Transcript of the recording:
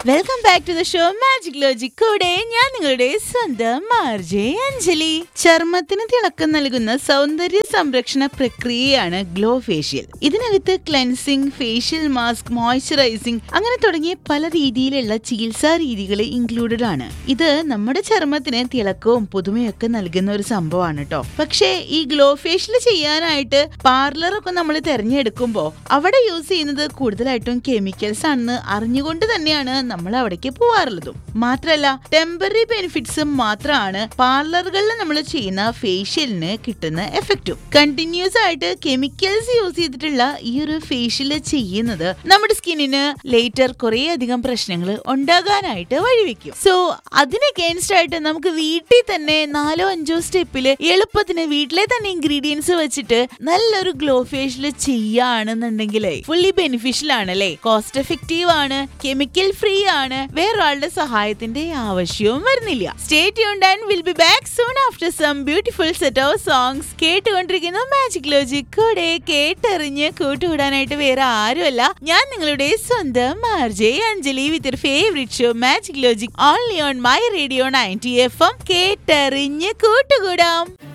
welcome back to the show magic logic കൂടെ ഞാൻ നിങ്ങളുടെ സ്വന്തം മാർജെ അഞ്ജലി ചർമ്മത്തിന് തിളക്കം നൽകുന്ന സൗന്ദര്യ സംരക്ഷണ പ്രക്രിയയാണ് ഗ്ലോ ഫേഷ്യൽ ഇതിനകത്ത് ക്ലെൻസിംഗ് ഫേഷ്യൽ മാസ്ക് മോയ്സ്ചറൈസിംഗ് അങ്ങനെ തുടങ്ങിയ പല രീതിയിലുള്ള ചികിത്സാ രീതികൾ ഇൻക്ലൂഡഡ് ആണ് ഇത് നമ്മുടെ ചർമ്മത്തിന് തിളക്കവും പുതുമയൊക്കെ നൽകുന്ന ഒരു സംഭവമാണ് കേട്ടോ പക്ഷേ ഈ ഗ്ലോ ഫേഷ്യൽ ചെയ്യാനായിട്ട് പാർലറൊക്കെ നമ്മൾ തിരഞ്ഞെടുക്കുമ്പോൾ അവിടെ യൂസ് ചെയ്യുന്നത് കൂടുതലായിട്ടും കെമിക്കൽസ് ആണെന്ന് അറിഞ്ഞുകൊണ്ട് തന്നെയാണ് നമ്മൾ അവിടേക്ക് പോവാറുള്ളതും മാത്രമല്ല ടെമ്പററി ബെനിഫിറ്റ്സ് മാത്രമാണ് പാർലറുകളിൽ നമ്മൾ ചെയ്യുന്ന ഫേഷ്യലിന് കിട്ടുന്ന എഫക്റ്റും കണ്ടിന്യൂസ് ആയിട്ട് കെമിക്കൽസ് യൂസ് ചെയ്തിട്ടുള്ള ഈ ഒരു ഫേഷ്യൽ ചെയ്യുന്നത് നമ്മുടെ സ്കിന്നിന് ലേറ്റർ കുറേ അധികം പ്രശ്നങ്ങൾ ഉണ്ടാകാനായിട്ട് വഴിവെക്കും സോ അതിന് അഗേൻസ്റ്റ് ആയിട്ട് നമുക്ക് വീട്ടിൽ തന്നെ നാലോ അഞ്ചോ സ്റ്റെപ്പിൽ എളുപ്പത്തിന് വീട്ടിലെ തന്നെ ഇൻഗ്രീഡിയൻസ് വെച്ചിട്ട് നല്ലൊരു ഗ്ലോ ഫേഷ്യൽ ചെയ്യുകയാണെന്നുണ്ടെങ്കിൽ ഫുള്ളി ബെനിഫിഷ്യൽ ആണ് അല്ലേ കോസ്റ്റ് എഫക്റ്റീവ് ആണ് കെമിക്കൽ ഫ്രീ ആണ് വേറൊരാളുടെ സഹായത്തിന്റെ ആവശ്യവും വരുന്നില്ല stay tuned and will be back soon after some beautiful set of songs കേട്ടുകൊണ്ടിരിക്കുന്ന മാജിക് ലോജിക് കൂടെ കേട്ടെറിഞ്ഞ് കൂട്ടുകൂടാനായിട്ട് വേറെ ആരുമല്ല ഞാൻ നിങ്ങളുടെ സ്വന്തം RJ Anjali with favourite show magic logic only on my radio ninety F M കേട്ടെറിഞ്ഞ് കൂട്ടുകൂടാം